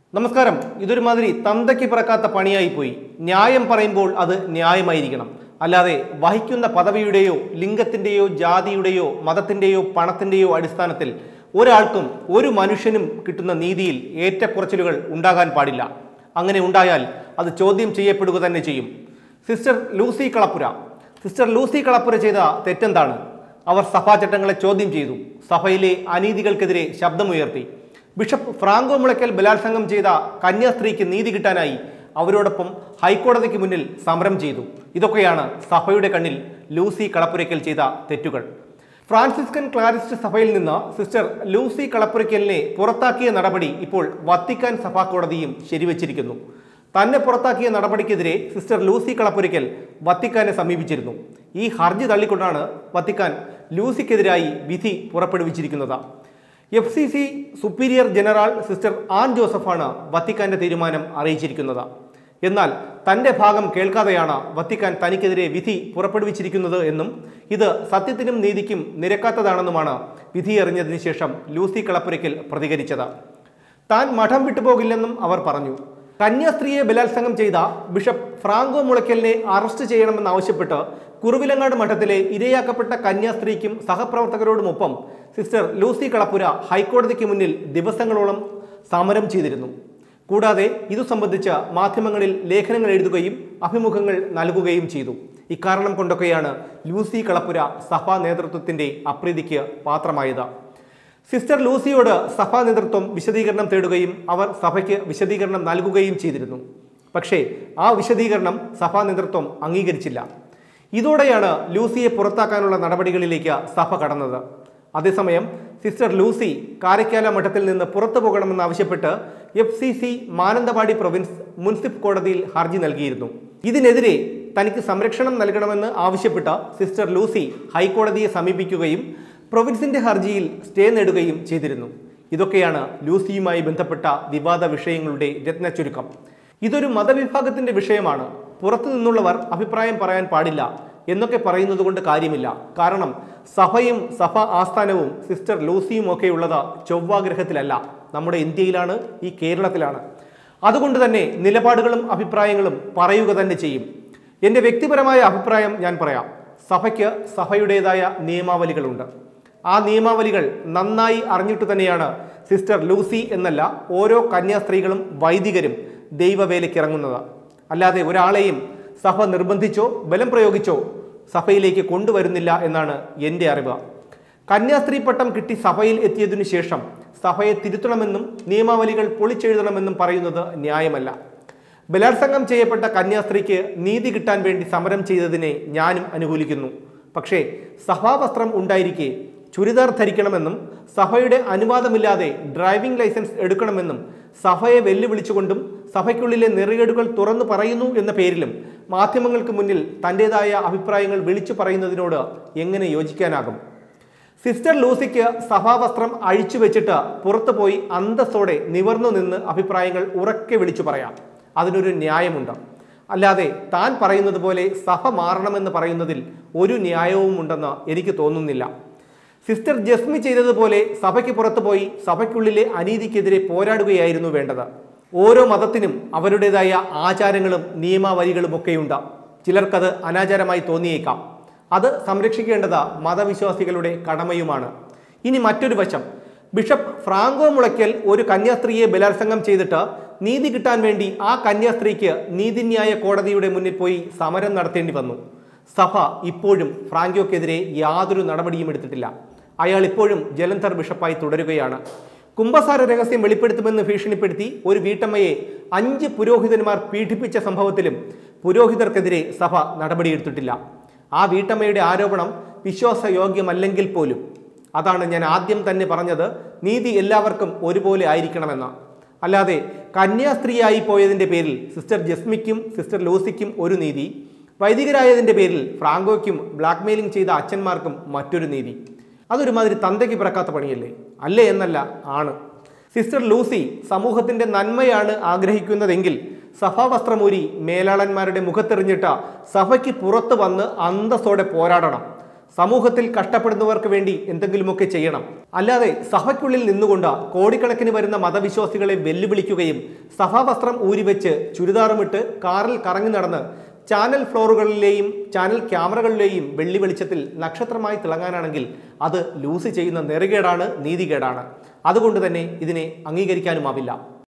നമസ്കാരം ഇതൊരു മാതിരി തന്തയ്ക്ക് പിറക്കാത്ത പണിയായി പോയി ന്യായം പറയുമ്പോൾ അത് ന്യായമായിരിക്കണം അല്ലാതെ വഹിക്കുന്ന പദവിയുടെയോ ലിംഗത്തിന്റെയോ ജാതിയുടെയോ മതത്തിന്റെയോ പണത്തിന്റെയോ അടിസ്ഥാനത്തിൽ ഒരാൾക്കും ഒരു മനുഷ്യനും കിട്ടുന്ന നീതിയിൽ ഏറ്റക്കുറച്ചിലുകൾ ഉണ്ടാകാൻ പാടില്ല അങ്ങനെ ഉണ്ടായാൽ അത് ചോദ്യം ചെയ്യപ്പെടുക തന്നെ ചെയ്യും sister Lucy Kalappura sister Lucy Kalappura ചെയ്ത തെറ്റെന്താണ് അവർ സഭാചട്ടങ്ങളെ ചോദ്യം ചെയ്തു സഭയിലെ അനീതികൾക്കെതിരെ ശബ്ദമുയർത്തി ബിഷപ്പ് ഫ്രാങ്കോ മുളയ്ക്കൽ ബലാത്സംഗം ചെയ്ത കന്യാസ്ത്രീക്ക് നീതി കിട്ടാനായി അവരോടൊപ്പം ഹൈക്കോടതിക്ക് മുന്നിൽ സമരം ചെയ്തു ഇതൊക്കെയാണ് സഭയുടെ കണ്ണിൽ ലൂസി കളപ്പുരയ്ക്കൽ ചെയ്ത തെറ്റുകൾ ഫ്രാൻസിസ്കൻ ക്ലാരിസ്റ്റ് സഭയിൽ നിന്ന് സിസ്റ്റർ ലൂസി കളപ്പുരയ്ക്കലിനെ പുറത്താക്കിയ നടപടി ഇപ്പോൾ വത്തിക്കാൻ സഭാ കോടതിയും ശരിവച്ചിരിക്കുന്നു തന്നെ പുറത്താക്കിയ നടപടിക്കെതിരെ സിസ്റ്റർ ലൂസി കളപ്പുരയ്ക്കൽ വത്തിക്കാനെ സമീപിച്ചിരുന്നു ഈ ഹർജി തള്ളിക്കൊണ്ടാണ് വത്തിക്കാൻ ലൂസിക്കെതിരായി വിധി പുറപ്പെടുവിച്ചിരിക്കുന്നത് F C C superior general sister Ann ജോസഫാണ് വത്തിക്കാന്റെ തീരുമാനം അറിയിച്ചിരിക്കുന്നത് എന്നാൽ തന്റെ ഭാഗം കേൾക്കാതെയാണ് വത്തിക്കാൻ തനിക്കെതിരെ വിധി പുറപ്പെടുവിച്ചിരിക്കുന്നത് എന്നും ഇത് സത്യത്തിനും നീതിക്കും നിരക്കാത്തതാണെന്നുമാണ് വിധി അറിഞ്ഞതിന് ശേഷം ലൂസി കളപ്പുരയ്ക്കൽ പ്രതികരിച്ചത് താൻ മഠം വിട്ടുപോകില്ലെന്നും അവർ പറഞ്ഞു കന്യാസ്ത്രീയെ ബലാത്സംഗം ചെയ്ത ബിഷപ്പ് ഫ്രാങ്കോ മുളയ്ക്കലിനെ അറസ്റ്റ് ചെയ്യണമെന്നാവശ്യപ്പെട്ട് കുറുവിലങ്ങാട് മഠത്തിലെ ഇരയാക്കപ്പെട്ട കന്യാസ്ത്രീക്കും സഹപ്രവർത്തകരോടുമൊപ്പം സിസ്റ്റർ ലൂസി കളപ്പുര ഹൈക്കോടതിക്ക് മുന്നിൽ ദിവസങ്ങളോളം സമരം ചെയ്തിരുന്നു കൂടാതെ ഇതു സംബന്ധിച്ച് മാധ്യമങ്ങളിൽ ലേഖനങ്ങൾ എഴുതുകയും അഭിമുഖങ്ങൾ നൽകുകയും ചെയ്തു ഇക്കാരണം കൊണ്ടൊക്കെയാണ് ലൂസി കളപ്പുര സഭാ നേതൃത്വത്തിന്റെ അപ്രീതിക്ക് പാത്രമായത് സിസ്റ്റർ ലൂസിയോട് സഭാ നേതൃത്വം വിശദീകരണം തേടുകയും അവർ സഭയ്ക്ക് വിശദീകരണം നൽകുകയും ചെയ്തിരുന്നു പക്ഷേ ആ വിശദീകരണം സഭാ നേതൃത്വം അംഗീകരിച്ചില്ല ഇതോടെയാണ് ലൂസിയെ പുറത്താക്കാനുള്ള നടപടികളിലേക്ക് സഭ കടന്നത് അതേസമയം സിസ്റ്റർ ലൂസി കാരക്കാല മഠത്തിൽ നിന്ന് പുറത്തു പോകണമെന്നാവശ്യപ്പെട്ട് F C C Mananthavady province മുൻസിഫ് കോടതിയിൽ ഹർജി നൽകിയിരുന്നു ഇതിനെതിരെ തനിക്ക് സംരക്ഷണം നൽകണമെന്ന് ആവശ്യപ്പെട്ട സിസ്റ്റർ ലൂസി ഹൈക്കോടതിയെ സമീപിക്കുകയും പ്രൊവിൻസിന്റെ ഹർജിയിൽ സ്റ്റേ നേടുകയും ചെയ്തിരുന്നു ഇതൊക്കെയാണ് ലൂസിയുമായി ബന്ധപ്പെട്ട വിവാദ വിഷയങ്ങളുടെ രത്ന ചുരുക്കം ഇതൊരു മതവിഭാഗത്തിന്റെ വിഷയമാണ് പുറത്തു നിന്നുള്ളവർ അഭിപ്രായം പറയാൻ പാടില്ല എന്നൊക്കെ പറയുന്നത് കൊണ്ട് കാര്യമില്ല കാരണം സഭയും സഭ ആസ്ഥാനവും സിസ്റ്റർ ലൂസിയും ഒക്കെ ഉള്ളത് ചൊവ്വാഗ്രഹത്തിലല്ല നമ്മുടെ ഇന്ത്യയിലാണ് ഈ കേരളത്തിലാണ് അതുകൊണ്ട് തന്നെ നിലപാടുകളും അഭിപ്രായങ്ങളും പറയുക തന്നെ ചെയ്യും എൻ്റെ വ്യക്തിപരമായ അഭിപ്രായം ഞാൻ പറയാം സഭയ്ക്ക് സഭയുടേതായ നിയമാവലികളുണ്ട് ആ നിയമാവലികൾ നന്നായി അറിഞ്ഞിട്ട് തന്നെയാണ് സിസ്റ്റർ ലൂസി എന്നല്ല ഓരോ കന്യാസ്ത്രീകളും വൈദികരും ദൈവവേലയ്ക്ക് ഇറങ്ങുന്നത് അല്ലാതെ ഒരാളെയും സഭ നിർബന്ധിച്ചോ ബലം പ്രയോഗിച്ചോ സഭയിലേക്ക് കൊണ്ടുവരുന്നില്ല എന്നാണ് എൻ്റെ അറിവ് കന്യാസ്ത്രീ പട്ടം കിട്ടി സഭയിൽ എത്തിയതിനു ശേഷം സഭയെ തിരുത്തണമെന്നും നിയമാവലികൾ പൊളിച്ചെഴുതണമെന്നും പറയുന്നത് ന്യായമല്ല ബലാത്സംഗം ചെയ്യപ്പെട്ട കന്യാസ്ത്രീക്ക് നീതി കിട്ടാൻ വേണ്ടി സമരം ചെയ്തതിനെ ഞാനും അനുകൂലിക്കുന്നു പക്ഷേ സഭാവസ്ത്രം ഉണ്ടായിരിക്കെ ചുരിദാർ ധരിക്കണമെന്നും സഭയുടെ അനുവാദമില്ലാതെ ഡ്രൈവിംഗ് ലൈസൻസ് എടുക്കണമെന്നും സഭയെ വെല്ലുവിളിച്ചുകൊണ്ടും സഭയ്ക്കുള്ളിലെ നെറികേടുകൾ തുറന്നു പറയുന്നു എന്ന പേരിലും മാധ്യമങ്ങൾക്ക് മുന്നിൽ തൻ്റെതായ അഭിപ്രായങ്ങൾ വിളിച്ചു പറയുന്നതിനോട് എങ്ങനെ യോജിക്കാനാകും സിസ്റ്റർ ലൂസിക്ക് സഭാവസ്ത്രം അഴിച്ചു വെച്ചിട്ട് പുറത്തു പോയി അന്തസ്സോടെ നിവർന്നു നിന്ന് അഭിപ്രായങ്ങൾ ഉറക്കെ വിളിച്ചു പറയാം അതിനൊരു ന്യായമുണ്ട് അല്ലാതെ താൻ പറയുന്നത് പോലെ സഭ മാറണമെന്ന് പറയുന്നതിൽ ഒരു ന്യായവും ഉണ്ടെന്ന് എനിക്ക് തോന്നുന്നില്ല സിസ്റ്റർ ജസ്മി ചെയ്തതുപോലെ സഭയ്ക്ക് പുറത്തു പോയി സഭയ്ക്കുള്ളിലെ അനീതിക്കെതിരെ പോരാടുകയായിരുന്നു വേണ്ടത് ഓരോ മതത്തിനും അവരുടേതായ ആചാരങ്ങളും നിയമാവലികളും ഒക്കെയുണ്ട് ചിലർക്കത് അനാചാരമായി തോന്നിയേക്കാം അത് സംരക്ഷിക്കേണ്ടത് മതവിശ്വാസികളുടെ കടമയുമാണ് ഇനി മറ്റൊരു വശം ബിഷപ്പ് ഫ്രാങ്കോ മുളയ്ക്കൽ ഒരു കന്യാസ്ത്രീയെ ബലാത്സംഗം ചെയ്തിട്ട് നീതി കിട്ടാൻ വേണ്ടി ആ കന്യാസ്ത്രീക്ക് നീതിന്യായ കോടതിയുടെ മുന്നിൽ പോയി സമരം നടത്തേണ്ടി വന്നു സഭ ഇപ്പോഴും ഫ്രാങ്കോക്കെതിരെ യാതൊരു നടപടിയും എടുത്തിട്ടില്ല അയാൾ ഇപ്പോഴും ജലന്ധർ ബിഷപ്പായി തുടരുകയാണ് കുംഭസാര രഹസ്യം വെളിപ്പെടുത്തുമെന്ന് ഭീഷണിപ്പെടുത്തി ഒരു വീട്ടമ്മയെ അഞ്ച് പുരോഹിതന്മാർ പീഡിപ്പിച്ച സംഭവത്തിലും പുരോഹിതർക്കെതിരെ സഭ നടപടിയെടുത്തിട്ടില്ല ആ വീട്ടമ്മയുടെ ആരോപണം വിശ്വാസയോഗ്യമല്ലെങ്കിൽ പോലും അതാണ് ഞാൻ ആദ്യം തന്നെ പറഞ്ഞത് നീതി എല്ലാവർക്കും ഒരുപോലെ ആയിരിക്കണമെന്ന് അല്ലാതെ കന്യാസ്ത്രീയായി പോയതിൻ്റെ പേരിൽ സിസ്റ്റർ ജസ്മിക്കും സിസ്റ്റർ ലൂസിക്കും ഒരു നീതി വൈദികരായതിൻ്റെ പേരിൽ ഫ്രാങ്കോയ്ക്കും ബ്ലാക്ക് മെയിലിംഗ് ചെയ്ത അച്ഛന്മാർക്കും മറ്റൊരു നീതി അതൊരുമാതിരി തന്തയ്ക്ക് പിറക്കാത്ത പണിയല്ലേ അല്ലേ എന്നല്ല ആണ് സിസ്റ്റർ ലൂസി സമൂഹത്തിന്റെ നന്മയാണ് ആഗ്രഹിക്കുന്നതെങ്കിൽ സഭാവസ്ത്രമൂരി മേലാളന്മാരുടെ മുഖത്തെറിഞ്ഞിട്ട് സഭയ്ക്ക് പുറത്ത് വന്ന് അന്തസ്സോടെ പോരാടണം സമൂഹത്തിൽ കഷ്ടപ്പെടുന്നവർക്ക് വേണ്ടി എന്തെങ്കിലുമൊക്കെ ചെയ്യണം അല്ലാതെ സഭയ്ക്കുള്ളിൽ നിന്നുകൊണ്ട് കോടിക്കണക്കിന് വരുന്ന മതവിശ്വാസികളെ വെല്ലുവിളിക്കുകയും സഭാവസ്ത്രം ഊരിവെച്ച് ചുരിദാറുമിട്ട് കാറിൽ കറങ്ങി നടന്ന് ചാനൽ ഫ്ലോറുകളിലെയും ചാനൽ ക്യാമറകളിലെയും വെള്ളി വെളിച്ചത്തിൽ നക്ഷത്രമായി തിളങ്ങാനാണെങ്കിൽ അത് ലൂസ് ചെയ്യുന്ന നെറുകേടാണ് നീതികേടാണ് അതുകൊണ്ട് തന്നെ ഇതിനെ അംഗീകരിക്കാനുമാവില്ല